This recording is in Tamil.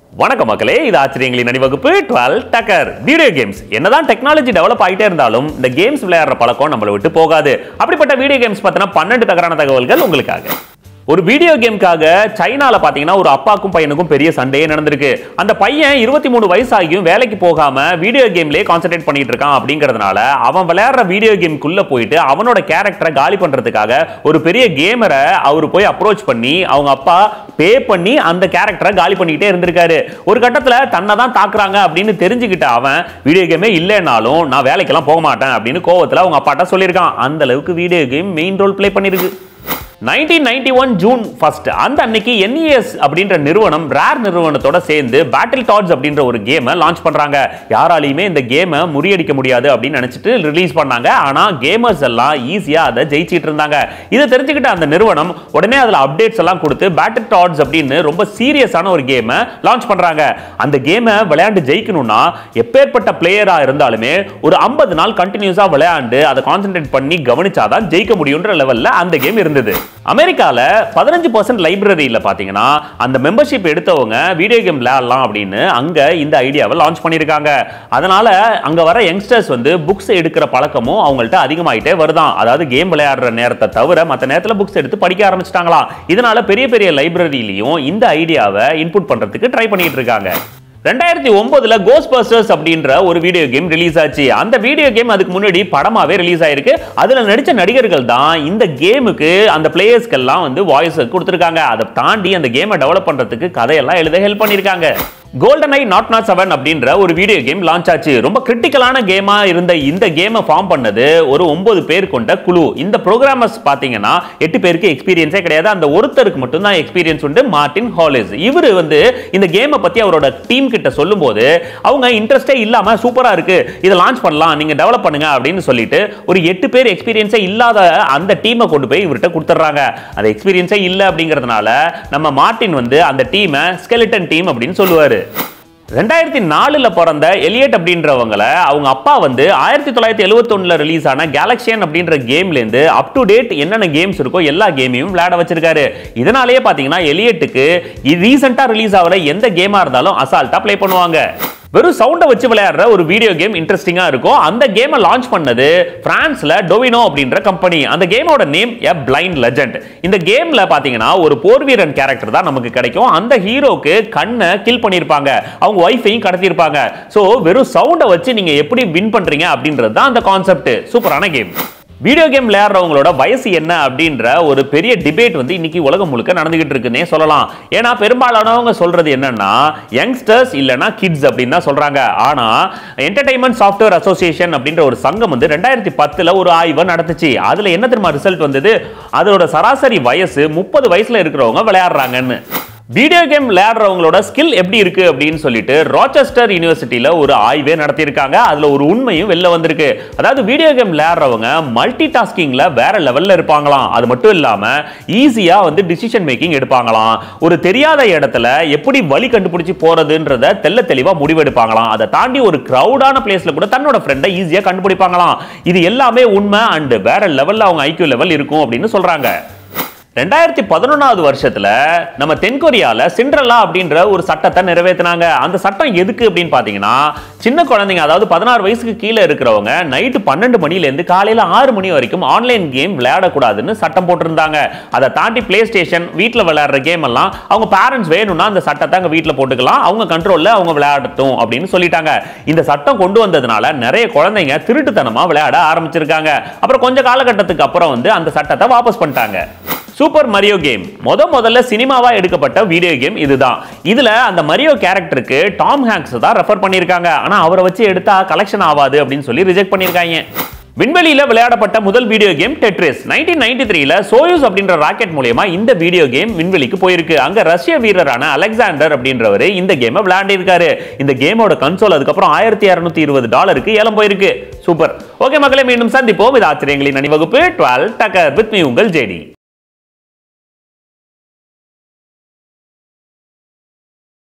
வணக்கம் மக்களே இது ஆச்சரியங்களின் அணிவகுப்பு டுவெல் டக்கர் வீடியோ கேம்ஸ் என்னதான் டெக்னாலஜி டெவலப் ஆகிட்டே இருந்தாலும் இந்த கேம்ஸ் விளையாடுற பழக்கம் நம்மளை விட்டு போகாது அப்படிப்பட்ட வீடியோ கேம்ஸ் பத்தின பன்னெண்டு தகரான தகவல்கள் உங்களுக்காக ஒரு வீடியோ கேம்காக சைனால பாத்தீங்கன்னா ஒரு அப்பாக்கும் பையனுக்கும் பெரிய சண்டையே நடந்திருக்கு அந்த பையன் இருபத்தி மூணு வயசாகியும் வேலைக்கு போகாம வீடியோ கேம்லயே கான்சென்ட்ரேட் பண்ணிட்டு இருக்கான் அப்படிங்கறதுனால அவன் விளையாடுற வீடியோ கேம்குள்ள போயிட்டு அவனோட கேரக்டரை காலி பண்றதுக்காக ஒரு பெரிய கேமரை அவர் போய் அப்ரோச் பண்ணி அவங்க அப்பா பே பண்ணி அந்த கேரக்டரை காலி பண்ணிக்கிட்டே இருந்திருக்காரு ஒரு கட்டத்துல தன்னை தான் தாக்குறாங்க அப்படின்னு தெரிஞ்சுக்கிட்ட அவன் வீடியோ கேமே இல்லைனாலும் நான் வேலைக்கெல்லாம் போக மாட்டேன் அப்படின்னு கோவத்துல அவங்க அப்பாட்ட சொல்லியிருக்கான் அந்த அளவுக்கு video game main role play பண்ணிருக்கு 1991 ஜூன் ஃபர்ஸ்ட் அந்த அன்னைக்கு NES அப்படின்ற நிறுவனம் ரேர் நிறுவனத்தோட சேர்ந்து பேட்டில் டாட்ஸ் அப்படின்ற ஒரு கேமை லான்ச் பண்றாங்க யாராலையுமே இந்த கேமை முறியடிக்க முடியாது அப்படின்னு நினைச்சிட்டு ரிலீஸ் பண்ணாங்க ஆனா கேமர்ஸ் எல்லாம் ஈஸியா அதை ஜெயிச்சிட்டு இருந்தாங்க இதை தெரிஞ்சுக்கிட்ட அந்த நிறுவனம் உடனே அதுல அப்டேட்ஸ் எல்லாம் கொடுத்து பேட்டில் டாட்ஸ் அப்படின்னு ரொம்ப சீரியஸான ஒரு கேமை லான்ச் பண்றாங்க அந்த கேமை விளையாண்டு ஜெயிக்கணும்னா எப்பேற்பட்ட பிளேயரா இருந்தாலுமே ஒரு 50 நாள் கண்டினியூஸா விளையாண்டு அதை கான்சென்ட்ரேட் பண்ணி கவனிச்சாதான் ஜெயிக்க முடியுன்ற லெவல்ல அந்த கேம் இருந்தது அமெரிக்கால பதினஞ்சு பர்சன்ட் லைப்ரரியில பாத்தீங்கன்னா அந்த மெம்பர்ஷிப் எடுத்தவங்க வீடியோ கேம் விளையாடலாம் அப்படின்னு அங்க இந்த ஐடியாவை லான்ச் பண்ணியிருக்காங்க அதனால அங்க வர யங்ஸ்டர்ஸ் வந்து புக்ஸ் எடுக்கிற பழக்கமும் அவங்கள்ட்ட அதிகமாயிட்டே வருதாம் அதாவது கேம் விளையாடுற நேரத்தை தவிர மற்ற நேரத்துல புக்ஸ் எடுத்து படிக்க ஆரம்பிச்சிட்டாங்களாம் இதனால பெரிய பெரிய லைப்ரரியிலையும் இந்த ஐடியாவை இன்புட் பண்றதுக்கு ட்ரை பண்ணிட்டு இருக்காங்க ரெண்டாயிரத்தி ஒன்பதுல கோஸ் பஸ்டர்ஸ் அப்படின்ற ஒரு வீடியோ கேம் ரிலீஸ் ஆச்சு அந்த வீடியோ கேம் அதுக்கு முன்னாடி படமாவே ரிலீஸ் ஆயிருக்கு அதுல நடிச்ச நடிகர்கள் தான் இந்த கேமுக்கு அந்த பிளேயர்ஸ்க்கெல்லாம் வந்து வாய்ஸ் கொடுத்துருக்காங்க அதை தாண்டி அந்த கேமை டெவலப் பண்றதுக்கு கதையெல்லாம் எழுத ஹெல்ப் பண்ணியிருக்காங்க Golden Eye nought nought seven அப்படின்ற ஒரு வீடியோ கேம் லான்ச் ஆச்சு ரொம்ப கிரிட்டிக்கலான கேமா இருந்த இந்த கேமை ஃபார்ம் பண்ணது ஒரு ஒன்பது பேர் கொண்ட குழு இந்த ப்ரோக்ராமர்ஸ் பாத்தீங்கன்னா எட்டு பேருக்கு எக்ஸ்பீரியன்ஸே கிடையாது அந்த ஒருத்தருக்கு மட்டும் தான் எக்ஸ்பீரியன்ஸ் உண்டு மார்டின் ஹாலிஸ் இவர் வந்து இந்த கேமை பத்தி அவரோட டீம் கிட்ட சொல்லும்போது அவங்க இன்ட்ரெஸ்டே இல்லாம சூப்பரா இருக்கு இதை லான்ச் பண்ணலாம் நீங்க டெவலப் பண்ணுங்க அப்படின்னு சொல்லிட்டு ஒரு எட்டு பேர் எக்ஸ்பீரியன்ஸே இல்லாத அந்த டீமை கொண்டு போய் இவர்கிட்ட கொடுத்துட்றாங்க அந்த எக்ஸ்பீரியன்ஸே இல்லை அப்படிங்கிறதுனால நம்ம மார்டின் வந்து அந்த டீமை ஸ்கெலிட்டன் டீம் அப்படின்னு சொல்லுவாரு ரெண்டாயிரத்தி நாலுல பிறந்த எலியட் அப்படின்றவங்கள அவங்க அப்பா வந்து ஆயிரத்தி தொள்ளாயிரத்தி எழுவத்தொன்னுல ரிலீஸ் ஆன கேலக்சியன் அப்படின்ற கேம்ல இருந்து அப் டு டேட் என்னென்ன கேம்ஸ் இருக்கோ எல்லா கேமையும் விளையாட வச்சிருக்காரு இதனாலேயே பாத்தீங்கன்னா எலியட்டுக்கு ரீசெண்டா ரிலீஸ் ஆகிற எந்த கேமா இருந்தாலும் அசால்ட்டா ப்ளே பண்ணுவாங்க வெறும் சவுண்டை வச்சு விளையாடுற ஒரு வீடியோ கேம் இன்ட்ரெஸ்டிங்கா இருக்கும் அந்த கேமை லான்ச் பண்ணது பிரான்ஸ்ல டொவினோ அப்படின்ற கம்பெனி அந்த கேமோட நேம் எ பிளைண்ட் லெஜண்ட் இந்த கேம்ல பாத்தீங்கன்னா ஒரு போர் வீரன் கேரக்டர் தான் நமக்கு கிடைக்கும் அந்த ஹீரோக்கு கண்ணை கில் பண்ணியிருப்பாங்க அவங்க ஒய்ஃபையும் கடத்தியிருப்பாங்க ஸோ வெறும் சவுண்டை வச்சு நீங்க எப்படி வின் பண்றீங்க அப்படின்றது தான் அந்த கான்செப்ட் சூப்பரான கேம் வீடியோ கேம் விளையாடுறவங்களோட வயசு என்ன அப்படின்ற ஒரு பெரிய டிபேட் வந்து இன்னைக்கு உலகம் முழுக்க நடந்துகிட்டு இருக்குன்னே சொல்லலாம் ஏன்னா பெரும்பாலானவங்க சொல்றது என்னன்னா யங்ஸ்டர்ஸ் இல்லைன்னா கிட்ஸ் அப்படின்னு தான் சொல்றாங்க ஆனா என்டர்டைன்மெண்ட் சாஃப்ட்வேர் அசோசியேஷன் அப்படின்ற ஒரு சங்கம் வந்து ரெண்டாயிரத்தி பத்துல ஒரு ஆய்வை நடத்துச்சு அதுல என்ன தெரியுமா ரிசல்ட் வந்தது அதோட சராசரி வயசு முப்பது வயசுல இருக்கிறவங்க விளையாடுறாங்கன்னு வீடியோ கேம் விளையாடுறவங்களோட ஸ்கில் எப்படி இருக்கு அப்படின்னு சொல்லிட்டு ராச்செஸ்டர் யூனிவர்சிட்டியில ஒரு ஆய்வே நடத்தியிருக்காங்க அதுல ஒரு உண்மையும் வெளில வந்திருக்கு அதாவது வீடியோ கேம் விளையாடுறவங்க மல்டி டாஸ்கிங்ல வேற லெவல்ல இருப்பாங்களாம் அது மட்டும் இல்லாம ஈஸியா வந்து டிசிஷன் மேக்கிங் எடுப்பாங்களாம் ஒரு தெரியாத இடத்துல எப்படி வழி கண்டுபிடிச்சு போறதுன்றத தெல்ல தெளிவா முடிவெடுப்பாங்களாம் அதை தாண்டி ஒரு கிரௌடான பிளேஸ்ல கூட தன்னோட ஃப்ரெண்டை ஈஸியா கண்டுபிடிப்பாங்களாம் இது எல்லாமே உண்மை அண்ட் வேற லெவல்ல அவங்க ஐக்கியூ லெவல் இருக்கும் அப்படின்னு சொல்றாங்க ரெண்டாயிரத்தி பதினொன்றாவது வருஷத்துல நம்ம தென்கொரியால சிண்ட்ரலா அப்படின்ற ஒரு சட்டத்தை நிறைவேற்றினாங்க அந்த சட்டம் எதுக்கு அப்படின்னு பாத்தீங்கன்னா சின்ன குழந்தைங்க அதாவது பதினாறு வயசுக்கு கீழே இருக்கிறவங்க நைட்டு பன்னெண்டு மணிலேருந்து காலையில ஆறு மணி வரைக்கும் ஆன்லைன் கேம் விளையாடக்கூடாதுன்னு சட்டம் போட்டிருந்தாங்க அதை தாண்டி பிளே ஸ்டேஷன் வீட்டில் விளையாடுற கேம் எல்லாம் அவங்க பேரண்ட்ஸ் வேணும்னா அந்த சட்டத்தை அங்கே வீட்டில் போட்டுக்கலாம் அவங்க கண்ட்ரோலில் அவங்க விளையாடட்டும் அப்படின்னு சொல்லிட்டாங்க இந்த சட்டம் கொண்டு வந்ததுனால நிறைய குழந்தைங்க திருட்டுத்தனமா விளையாட ஆரம்பிச்சிருக்காங்க அப்புறம் கொஞ்ச காலகட்டத்துக்கு அப்புறம் வந்து அந்த சட்டத்தை வாபஸ் பண்ணிட்டாங்க சூப்பர் மரியோ கேம் முத முதல்ல சினிமாவா எடுக்கப்பட்ட வீடியோ கேம் இதுதான் இதுல அந்த மரியோ கேரக்டருக்கு டாம் ஹேங்க்ஸ் தான் ரெஃபர் பண்ணியிருக்காங்க ஆனா அவரை வச்சு எடுத்தா கலெக்ஷன் ஆகாது அப்படின்னு சொல்லி ரிஜெக்ட் பண்ணியிருக்காங்க விண்வெளியில விளையாடப்பட்ட முதல் video game Tetris nineteen ninety த்ரீல சோயூஸ் அப்படின்ற ராக்கெட் மூலியமா இந்த வீடியோ கேம் விண்வெளிக்கு போயிருக்கு அங்க ரஷ்ய வீரரான அலெக்சாண்டர் அப்படின்றவர் இந்த கேமை விளையாண்டிருக்காரு இந்த கேமோட கன்சோல் அதுக்கப்புறம் ஆயிரத்தி இரநூத்தி இருபது டாலருக்கு ஏலம் போயிருக்கு சூப்பர் ஓகே மக்களே மீண்டும் சந்திப்போம் இது ஆச்சரியங்களின் அணிவகுப்பு டுவெல் டக்கர் வித் மீ உங்கள் ஜேடி